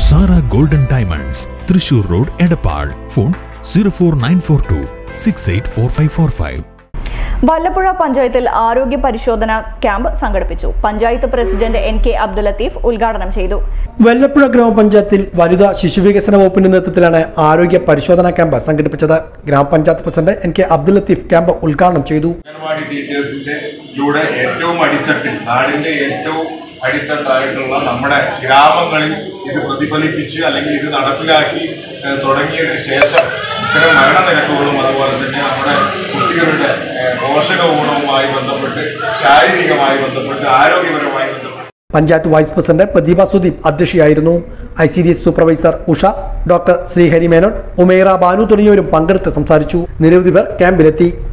Sara golden diamonds Thrissur road Edappal phone zero four nine four two six eight four five four five Vallappuzha പഞ്ചായത്തിൽ ആരോഗ്യ പരിശോധന camp സംഘടിപ്പിച്ചു panchayat president N K Abdul Latheef ഉദ്ഘാടനം ചെയ്തു വെല്ലപ്പുഴ ഗ്രാമപഞ്ചായത്തിൽ വനിതാ ശിശുവികസന വകുപ്പിന്റെ നേതൃത്വത്തിലാണ് ആരോഗ്യ പരിശോധനാ ക്യാമ്പ് സംഘടിപ്പിച്ചത് ഗ്രാമപഞ്ചായത്ത് president N K Abdul Latheef camp ഉദ്ഘാടനം ചെയ്തു അംഗൻവാടി ടീച്ചേഴ്സിന്റെ ലൂടെ ഏറ്റവും അടിത്തട്ടിൽ നാടിന്റെ ഏറ്റവും അടിത്തട്ടായിട്ടുള്ള നമ്മുടെ ഗ്രാമങ്ങളിൽ ഇത് പ്രതിഫലിപ്പിച്ച് അല്ലെങ്കിൽ ഇത് നടപ്പിലാക്കി ഏഹ്, തുടങ്ങിയതിന് ശേഷം ഇത്തരം മരണനിരക്കുകളും അതുപോലെ തന്നെ നമ്മുടെ കുട്ടികളുടെ ഏഹ്, പോഷക ഗുണവുമായി ബന്ധപ്പെട്ട് ശാരീരികമായി ബന്ധപ്പെട്ട് ആരോഗ്യപരമായി ബന്ധപ്പെട്ട് പഞ്ചായത്ത് വൈസ് പ്രസിഡന്റ് പ്രതിഭ സുദീപ് അധ്യക്ഷയായിരുന്നു I C D S supervisor Usha doctor Sreehari Menon Umera Banu തുടങ്ങിയവരും പങ്കെടുത്ത് സംസാരിച്ചു നിരവധി പേർ ക്യാമ്പിലെത്തി